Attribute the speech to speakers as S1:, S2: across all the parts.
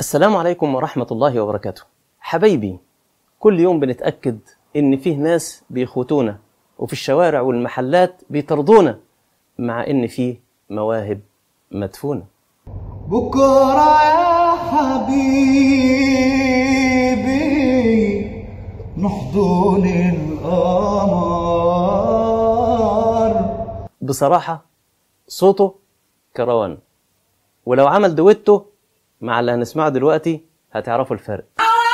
S1: السلام عليكم ورحمة الله وبركاته حبايبي كل يوم بنتأكد إن فيه ناس بيخوتونا وفي الشوارع والمحلات بيطردونا مع إن فيه مواهب مدفونة
S2: بكرة يا حبيبي نحضن القمر
S1: بصراحة صوته كروان ولو عمل دويتو مع اللي هنسمعه دلوقتي هتعرفوا الفرق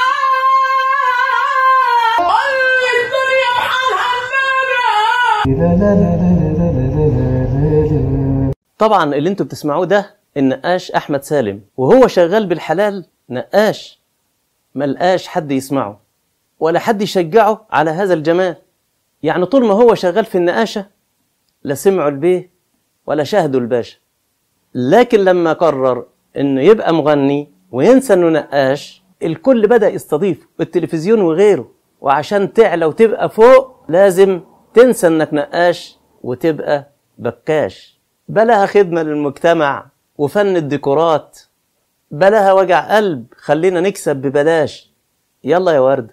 S2: لا لا لا لا لا لا لا لا
S1: طبعا اللي انتوا بتسمعوه ده النقاش احمد سالم وهو شغال بالحلال نقاش ملقاش حد يسمعه ولا حد يشجعه على هذا الجمال يعني طول ما هو شغال في النقاشة لا سمعوا البيه ولا شاهدوا الباشا لكن لما قرر انه يبقى مغني وينسى انه نقاش الكل بدأ يستضيفه التلفزيون وغيره وعشان تعلى وتبقى فوق لازم تنسى انك نقاش وتبقى بكاش بلاها خدمة للمجتمع وفن الديكورات بلاها وجع قلب خلينا نكسب ببلاش يلا يا ورد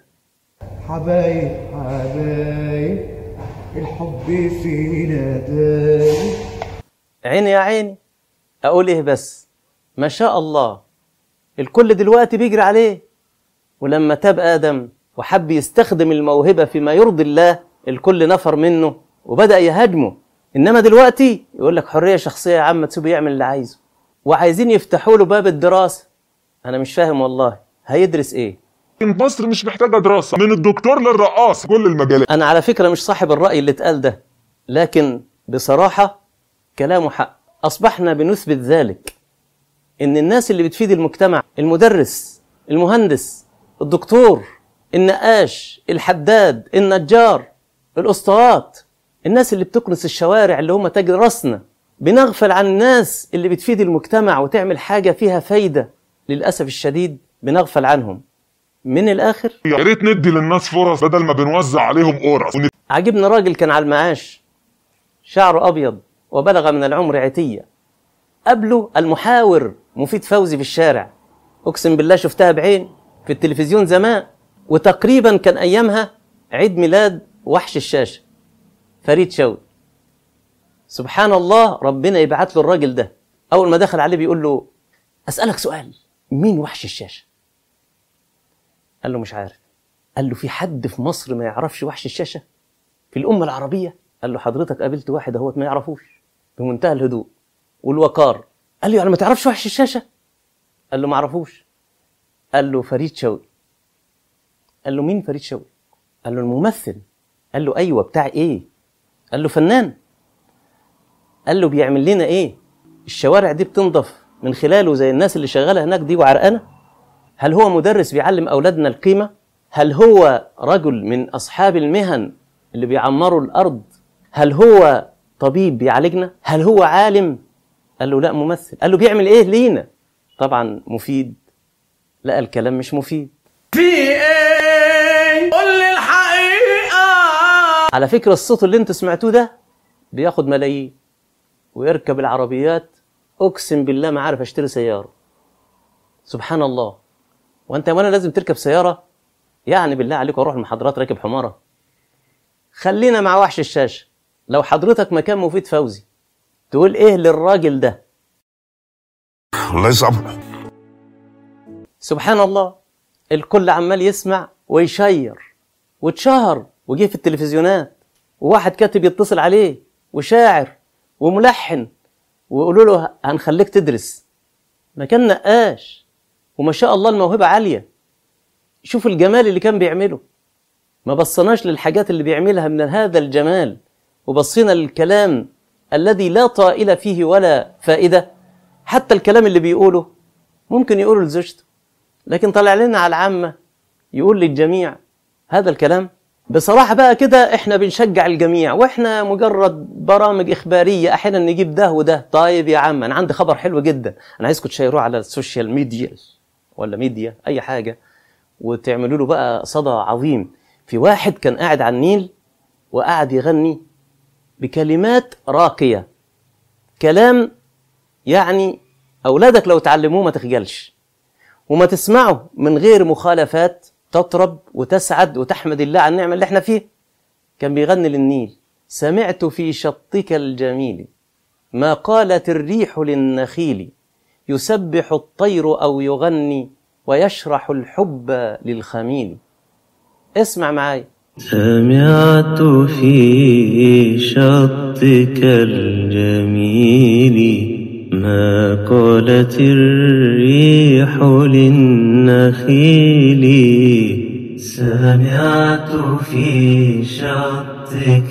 S2: حبايب حبايب الحب فينا دايب
S1: عيني يا عيني اقول ايه بس ما شاء الله الكل دلوقتي بيجري عليه ولما تاب ادم وحب يستخدم الموهبه فيما يرضي الله الكل نفر منه وبدا يهاجمه انما دلوقتي يقول لك حريه شخصيه يا عم تسيبه يعمل اللي عايزه وعايزين يفتحوا له باب الدراسه انا مش فاهم والله هيدرس ايه
S3: مصر مش محتاجة دراسة من الدكتور للرقاص كل المجالات
S1: انا على فكره مش صاحب الراي اللي اتقال ده لكن بصراحه كلامه حق اصبحنا بنثبت ذلك ان الناس اللي بتفيد المجتمع المدرس المهندس الدكتور النقاش الحداد النجار الاسطوات الناس اللي بتكنس الشوارع اللي هم تاج راسنا بنغفل عن الناس اللي بتفيد المجتمع وتعمل حاجه فيها فايده للاسف الشديد بنغفل عنهم من الاخر
S3: يا ريت ندي للناس فرص بدل ما بنوزع عليهم قرص ون-
S1: عجبنا راجل كان على المعاش شعره أبيض وبلغ من العمر عتية قبله المحاور مفيد فوزي في الشارع أقسم بالله شفتها بعين في التلفزيون زمان وتقريبا كان أيامها عيد ميلاد وحش الشاشة فريد شوقي سبحان الله ربنا يبعت له الراجل ده أول ما دخل عليه بيقول له أسألك سؤال مين وحش الشاشة قال له مش عارف قال له في حد في مصر ما يعرفش وحش الشاشة في الأمة العربية قال له حضرتك قابلت واحد اهوت ما يعرفوش بمنتهى الهدوء والوقار قال له يعني ما تعرفش وحش الشاشة قال له ما اعرفوش قال له فريد شوقي قال له مين فريد شوقي قال له الممثل قال له ايوه بتاع ايه قال له فنان قال له بيعمل لنا ايه الشوارع دي بتنضف من خلاله زي الناس اللي شغاله هناك دي وعرقانه هل هو مدرس بيعلم اولادنا القيمه هل هو رجل من اصحاب المهن اللي بيعمروا الارض هل هو طبيب بيعالجنا هل هو عالم قال له لا ممثل قال له بيعمل ايه لينا طبعا مفيد لا الكلام مش مفيد
S2: في ايه قول لي الحقيقة
S1: على فكرة الصوت اللي انت سمعتوه ده بياخد ملايين ويركب العربيات اقسم بالله ما عارف اشتري سيارة سبحان الله وانت وانا لازم تركب سيارة يعني بالله عليك اروح المحاضرات راكب حمارة خلينا مع وحش الشاشة لو حضرتك مكان مفيد فوزي تقول ايه للراجل ده
S3: الله يسامحه
S1: سبحان الله الكل عمال يسمع ويشير واتشهر وجه في التلفزيونات وواحد كاتب يتصل عليه وشاعر وملحن ويقولوا له هنخليك تدرس مكان نقاش وما شاء الله الموهبة عالية شوف الجمال اللي كان بيعمله ما بصناش للحاجات اللي بيعملها من هذا الجمال وبصينا للكلام الذي لا طائل فيه ولا فائدة حتى الكلام اللي بيقوله ممكن يقوله لزوجته لكن طلع لنا على العامة يقول للجميع هذا الكلام بصراحة بقى كده احنا بنشجع الجميع واحنا مجرد برامج اخبارية احيانا نجيب ده وده طيب يا عم انا عندي خبر حلو جدا انا عايزكم تشيروه على السوشيال ميديا ولا ميديا اي حاجة وتعملوا له بقى صدى عظيم في واحد كان قاعد على النيل وقعد يغني بكلمات راقية كلام يعني أولادك لو تعلموه ما تخجلش وما تسمعه من غير مخالفات تطرب وتسعد وتحمد الله على النعمة اللي احنا فيه كان بيغني للنيل سمعت في شطك الجميل ما قالت الريح للنخيل يسبح الطير أو يغني ويشرح الحب للخميل اسمع معايا
S4: سمعت في شطك الجميل ما قالت الريح للنخيل سمعت في شطك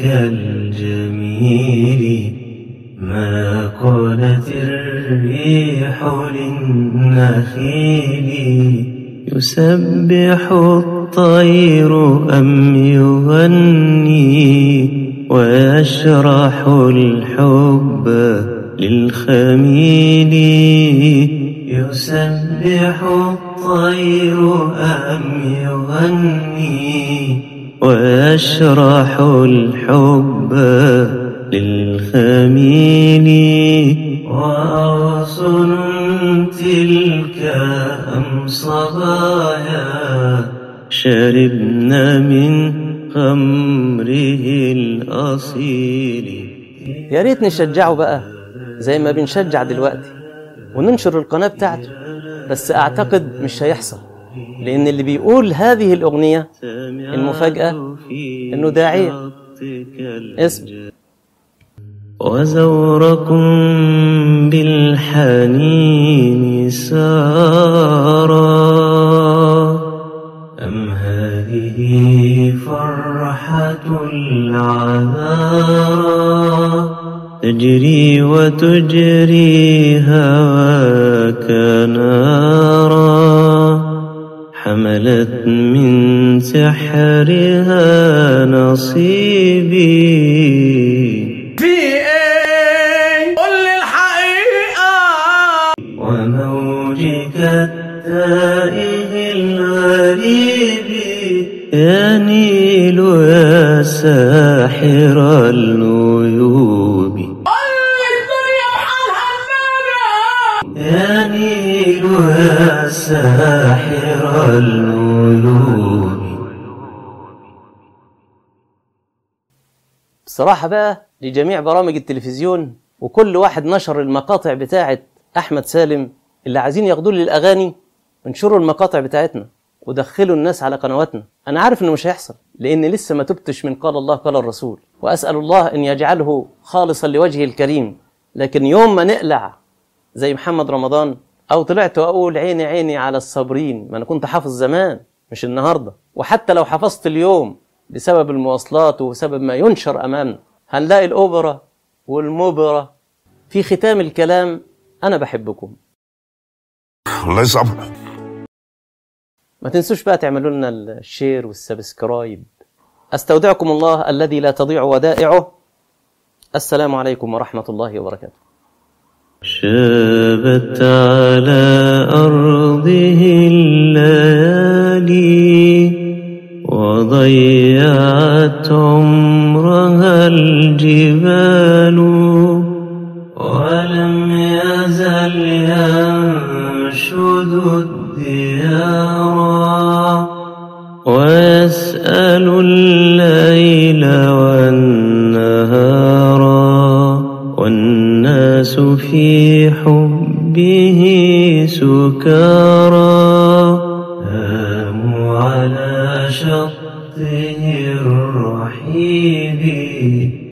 S4: الجميل ما قالت الريح للنخيل يسبح الطير أم يغني ويشرح الحب للخميل يسبح الطير أم يغني ويشرح الحب للخميل وأغصن تلك أم صبايا شربنا من خمره الأصيل
S1: يا ريت نشجعه بقى زي ما بنشجع دلوقتي وننشر القناة بتاعته بس أعتقد مش هيحصل لأن اللي بيقول هذه الأغنية المفاجأة إنه داعية اسم
S4: وزوركم بالحنين سارا أم هذه فرحة العذارى تجري وتجري هواك نارا حملت من سحرها نصيبي
S2: في ايه قول لي الحقيقة
S4: وموجك التائه الغريب يا نيل يا ساحر الغيوب
S2: قول لي الدنيا بحالها النادى
S4: يا نيل يا ساحر الغيوب
S1: بصراحة بقى لجميع برامج التلفزيون وكل واحد نشر المقاطع بتاعة أحمد سالم اللي عايزين ياخدوا لي الأغاني انشروا المقاطع بتاعتنا ودخلوا الناس على قنواتنا أنا عارف إنه مش هيحصل لأن لسه ما تبتش من قال الله قال الرسول وأسأل الله أن يجعله خالصا لوجهه الكريم لكن يوم ما نقلع زي محمد رمضان أو طلعت وأقول عيني عيني على الصابرين ما أنا كنت حافظ زمان مش النهاردة وحتى لو حفظت اليوم بسبب المواصلات وبسبب ما ينشر أمامنا هنلاقي الأوبرا والموبرا في ختام الكلام أنا بحبكم
S3: الله يصعب
S1: ما تنسوش بقى تعملوا لنا الشير والسبسكرايب استودعكم الله الذي لا تضيع ودائعه السلام عليكم ورحمه الله وبركاته
S4: شابت على أرضه الليالي وضيعت عمرها الجبال ولم يزل ينشد الديار ويسأل الليل والنهار والناس في حبه سكارى هاموا على شطه الرحيب